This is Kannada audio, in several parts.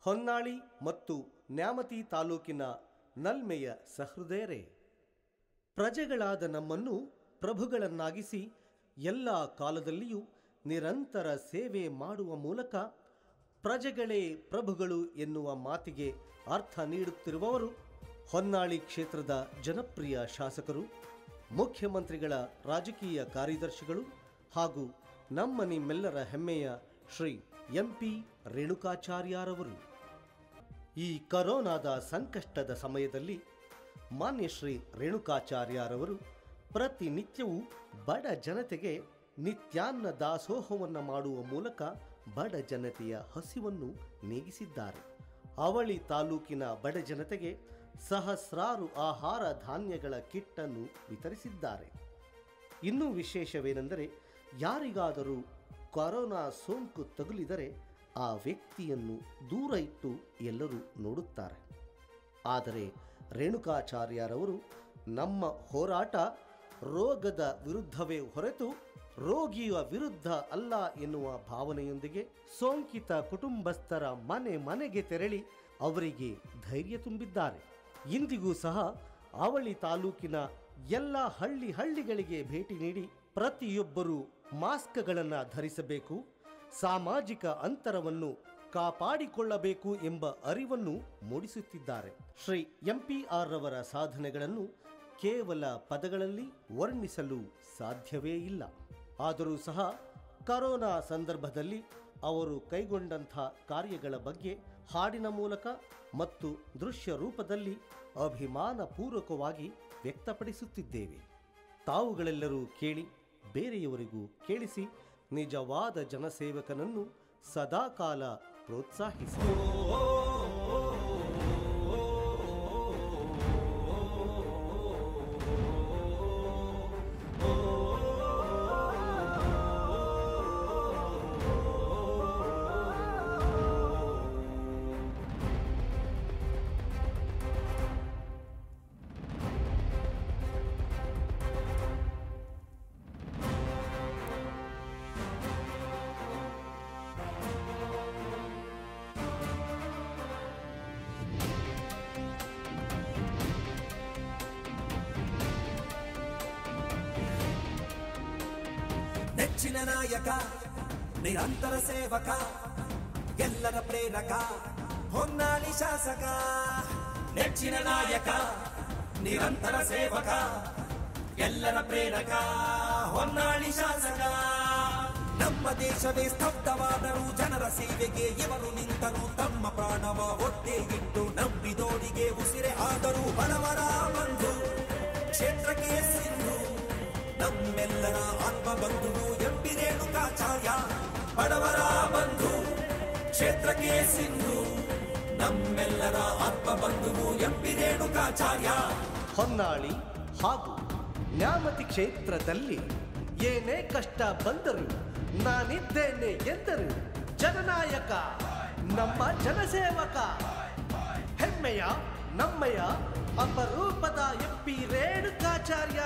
ಹೊನ್ನಾಳಿ ಮತ್ತು ನ್ಯಾಮತಿ ತಾಲೂಕಿನ ನಲ್ಮೆಯ ಸಹೃದಯರೇ ಪ್ರಜೆಗಳಾದ ನಮ್ಮನ್ನು ಪ್ರಭುಗಳನ್ನಾಗಿಸಿ ಎಲ್ಲ ಕಾಲದಲ್ಲಿಯೂ ನಿರಂತರ ಸೇವೆ ಮಾಡುವ ಮೂಲಕ ಪ್ರಜೆಗಳೇ ಪ್ರಭುಗಳು ಎನ್ನುವ ಮಾತಿಗೆ ಅರ್ಥ ನೀಡುತ್ತಿರುವವರು ಹೊನ್ನಾಳಿ ಕ್ಷೇತ್ರದ ಜನಪ್ರಿಯ ಶಾಸಕರು ಮುಖ್ಯಮಂತ್ರಿಗಳ ರಾಜಕೀಯ ಕಾರ್ಯದರ್ಶಿಗಳು ಹಾಗೂ ನಮ್ಮ ನಿಮ್ಮೆಲ್ಲರ ಹೆಮ್ಮೆಯ ಶ್ರೀ ಎಂ ಪಿ ರೇಣುಕಾಚಾರ್ಯರವರು ಈ ಕರೋನಾದ ಸಂಕಷ್ಟದ ಸಮಯದಲ್ಲಿ ಮಾನ್ಯ ಶ್ರೀ ರೇಣುಕಾಚಾರ್ಯರವರು ಪ್ರತಿನಿತ್ಯವೂ ಬಡ ಜನತೆಗೆ ನಿತ್ಯಾನ್ನ ದಾಸೋಹವನ್ನು ಮಾಡುವ ಮೂಲಕ ಬಡ ಜನತೆಯ ಹಸಿವನ್ನು ನೀಗಿಸಿದ್ದಾರೆ ಅವಳಿ ತಾಲೂಕಿನ ಬಡ ಜನತೆಗೆ ಸಹಸ್ರಾರು ಆಹಾರ ಧಾನ್ಯಗಳ ಕಿಟ್ಟನ್ನು ವಿತರಿಸಿದ್ದಾರೆ ಇನ್ನೂ ವಿಶೇಷವೇನೆಂದರೆ ಯಾರಿಗಾದರೂ ಕೊರೋನಾ ಸೋಂಕು ತಗುಲಿದರೆ ಆ ವ್ಯಕ್ತಿಯನ್ನು ದೂರ ಇಟ್ಟು ಎಲ್ಲರೂ ನೋಡುತ್ತಾರೆ ಆದರೆ ರೇಣುಕಾಚಾರ್ಯರವರು ನಮ್ಮ ಹೋರಾಟ ರೋಗದ ವಿರುದ್ಧವೇ ಹೊರತು ರೋಗಿಯ ವಿರುದ್ಧ ಅಲ್ಲ ಎನ್ನುವ ಭಾವನೆಯೊಂದಿಗೆ ಸೋಂಕಿತ ಕುಟುಂಬಸ್ಥರ ಮನೆ ಮನೆಗೆ ತೆರಳಿ ಅವರಿಗೆ ಧೈರ್ಯ ತುಂಬಿದ್ದಾರೆ ಇಂದಿಗೂ ಸಹ ಅವಳಿ ತಾಲೂಕಿನ ಎಲ್ಲ ಹಳ್ಳಿ ಹಳ್ಳಿಗಳಿಗೆ ಭೇಟಿ ನೀಡಿ ಪ್ರತಿಯೊಬ್ಬರೂ ಮಾಸ್ಕ್ಗಳನ್ನು ಧರಿಸಬೇಕು ಸಾಮಾಜಿಕ ಅಂತರವನ್ನು ಕಾಪಾಡಿಕೊಳ್ಳಬೇಕು ಎಂಬ ಅರಿವನ್ನು ಮೂಡಿಸುತ್ತಿದ್ದಾರೆ ಶ್ರೀ ಎಂಪಿಆರ್ ರವರ ಸಾಧನೆಗಳನ್ನು ಕೇವಲ ಪದಗಳಲ್ಲಿ ವರ್ಣಿಸಲು ಸಾಧ್ಯವೇ ಇಲ್ಲ ಆದರೂ ಸಹ ಕರೋನಾ ಸಂದರ್ಭದಲ್ಲಿ ಅವರು ಕೈಗೊಂಡಂಥ ಕಾರ್ಯಗಳ ಬಗ್ಗೆ ಹಾಡಿನ ಮೂಲಕ ಮತ್ತು ದೃಶ್ಯ ರೂಪದಲ್ಲಿ ಅಭಿಮಾನಪೂರ್ವಕವಾಗಿ ವ್ಯಕ್ತಪಡಿಸುತ್ತಿದ್ದೇವೆ ತಾವುಗಳೆಲ್ಲರೂ ಕೇಳಿ ಬೇರೆಯವರಿಗೂ ಕೇಳಿಸಿ ನಿಜವಾದ ಜನಸೇವಕನನ್ನು ಸದಾಕಾಲ ಪ್ರೋತ್ಸಾಹಿಸಿ ನೆಚ್ಚಿನ ನಾಯಕ ನಿರಂತರ ಸೇವಕ ಎಲ್ಲರ ಪ್ರೇರಕ ಹೊನ್ನಾಳಿ ಶಾಸಕ ನೆಚ್ಚಿನ ನಾಯಕ ನಿರಂತರ ಸೇವಕ ಎಲ್ಲರ ಪ್ರೇರಕ ಹೊನ್ನಾಳಿ ಶಾಸಕ ನಮ್ಮ ದೇಶವೇ ಸ್ತಬ್ಧವಾದರೂ ಜನರ ಸೇವೆಗೆ ಇವರು ನಿಂತರು ತಮ್ಮ ಪ್ರಾಣವ ಒತ್ತೆ ಇಟ್ಟು ನಂಬಿದೋರಿಗೆ ಉಸಿರೆ ಆದರೂ ಬಡವರ ಬಂಧು ಕ್ಷೇತ್ರಕ್ಕೆ ಸಿಂಧು ನಮ್ಮೆಲ್ಲರ ಆತ್ಮ ಬಂಧುವು ಎಂಪಿ ರೇಣುಕಾಚಾರ್ಯ ಬಡವರ ಬಂಧು ಕ್ಷೇತ್ರಕ್ಕೆ ಸಿಂಧು ನಮ್ಮೆಲ್ಲರ ಆತ್ಮ ಬಂಧುವು ಎಂಪಿ ರೇಣುಕಾಚಾರ್ಯ ಹೊನ್ನಾಳಿ ಹಾಗೂ ನ್ಯಾಮತಿ ಕ್ಷೇತ್ರದಲ್ಲಿ ಏನೇ ಕಷ್ಟ ಬಂದರು ನಾನಿದ್ದೇನೆ ಎಂದರು ಜನನಾಯಕ ನಮ್ಮ ಜನಸೇವಕ ಹೆಮ್ಮೆಯ ನಮ್ಮಯ ಅಪರೂಪದ ಎಪ್ಪಿ ರೇಣುಕಾಚಾರ್ಯ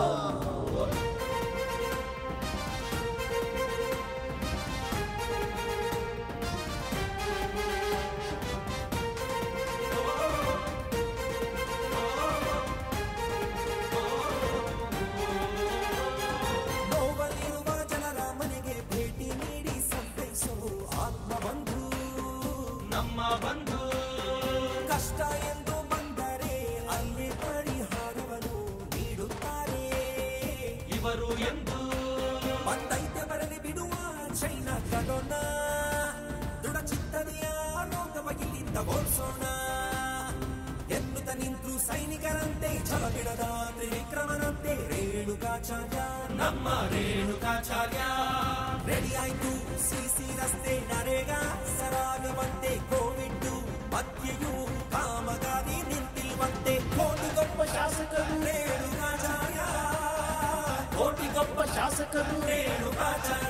ನೋವಲ್ಲಿರುವ ಜನರ ಮನೆಗೆ ಭೇಟಿ ನೀಡಿ ಸಂತೈಸೋ ಆತ್ಮ ಬಂಧು ನಮ್ಮ ಬಂಧು ಕಷ್ಟ ಎಂದು ಬಂದರೆ ಅಲ್ಲಿ ಪರಿಹಾರವನ್ನು ನೀಡುತ್ತಾರೆ ಇವರು ಎಂದು ಬಂದೈತೆ ಬರಲಿ ಬಿಡುವ ಚೈನಾ ಕಡೋಣ ದೃಢ ಚಿತ್ತನೆಯ ರೋಗವ ಇಲ್ಲಿಂದ ಓಡಿಸೋಣ ಎನ್ನುತ್ತ ನಿಂತು ಸೈನಿಕರಂತೆ ಛಲ ಬಿಡದ ತ್ರಿವಿಕ್ರಮನಂತೆ ರೇಣುಕಾಚಾರ್ಯ ನಮ್ಮ ರೇಣುಕಾಚಾರ್ಯ ರೆಡಿ ಆಯ್ತು ಸಿಸಿ ರಸ್ತೆ ನರೇಗಾ ಸರಾಗವಂತೆ ಕೋವಿಡ್ ಮಧ್ಯೆಯೂ ಕಾಮಗಾರಿ ನಿಂತಿರುವಂತೆ ಕೋಟಿಗೊಬ್ಬ ಶಾಸಕರು ರೇಣುಕಾಚಾರ್ಯ ಕೋಟಿಗೊಬ್ಬ ಶಾಸಕರು ರೇಣುಕಾಚಾರ್ಯ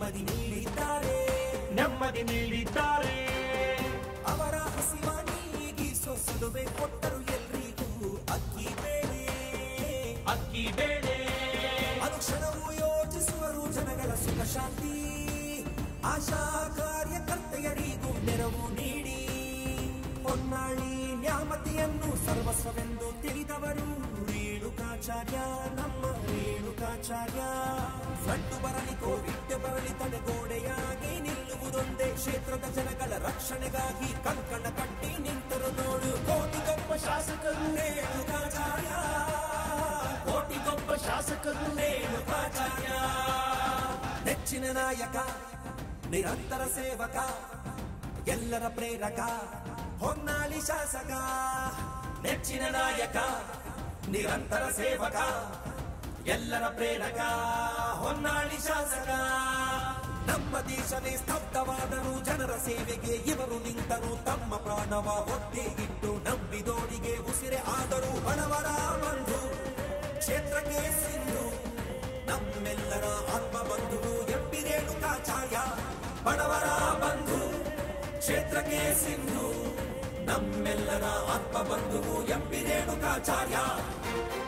ನೆಮ್ಮದಿ ನೀಡಿದ್ದಾರೆ ನೆಮ್ಮದಿ ನೀಡಿದ್ದಾರೆ ಅವರ ಹಸಿವ ನೀಗಿಸೋ ಸುಡುವೆ ಕೊಟ್ಟರು ಎಲ್ರಿಗೂ ಅಕ್ಕಿ ಬೇಳೆ ಅಕ್ಕಿ ಬೇಳೆ ಅನುಕ್ಷಣವೂ ಯೋಚಿಸುವರು ಜನಗಳ ಸುಖ ಶಾಂತಿ ಆಶಾ ಕಾರ್ಯಕರ್ತೆಯರಿಗೂ ನೆರವು ನೀಡಿ ಹೊನ್ನಾಳಿ ನ್ಯಾಮತಿಯನ್ನು ಸರ್ವಸ್ವವೆಂದು ತಿಳಿದವರು ರೇಣುಕಾಚಾರ್ಯ ನಮ್ಮ ರೇಣುಕಾಚಾರ್ಯ ಸಡ್ಡು ಬರಲಿ ಕೋವಿಡ್ ಬರಲಿ ತಡೆಗೋಡೆಯಾಗಿ ನಿಲ್ಲುವುದೊಂದೇ ಕ್ಷೇತ್ರದ ಜನಗಳ ರಕ್ಷಣೆಗಾಗಿ ಕಂಕಣ ಕಟ್ಟಿ ನಿಂತರು ನೋಡು ಕೋಟಿಗೊಬ್ಬ ಶಾಸಕರು ರೇಣುಕಾಚಾರ್ಯ ಕೋಟಿಗೊಬ್ಬ ಶಾಸಕರು ರೇಣುಕಾಚಾರ್ಯ ನೆಚ್ಚಿನ ನಾಯಕ ನಿರಂತರ ಸೇವಕ ಎಲ್ಲರ ಪ್ರೇರಕ ಹೊನ್ನಾಳಿ ಶಾಸಕ ನೆಚ್ಚಿನ ನಾಯಕ ನಿರಂತರ ಸೇವಕ ಎಲ್ಲರ ಪ್ರೇರಕ ಹೊನ್ನಾಳಿ ಶಾಸಕ ನಮ್ಮ ದೇಶವೇ ಸ್ತಬ್ಧವಾದರೂ ಜನರ ಸೇವೆಗೆ ಇವರು ನಿಂತರು ತಮ್ಮ ಪ್ರಾಣವ ಹೊಟ್ಟೆಗಿಟ್ಟು ನಂಬಿದೋರಿಗೆ ಉಸಿರೆ ಆದರೂ ಬಡವರ ಬಂಧು ಕ್ಷೇತ್ರಕ್ಕೆ ಸಿಂಧು ನಮ್ಮೆಲ್ಲರ ಆತ್ಮ ಬಂಧುವು ಎಂಪಿ ರೇಣುಕಾಚಾರ್ಯ ಬಡವರ ಬಂಧು ಕ್ಷೇತ್ರಕ್ಕೆ ಸಿಂಧು ನಮ್ಮೆಲ್ಲರ ಆತ್ಮ ಬಂಧುವು ಎಂಪಿ ರೇಣುಕಾಚಾರ್ಯ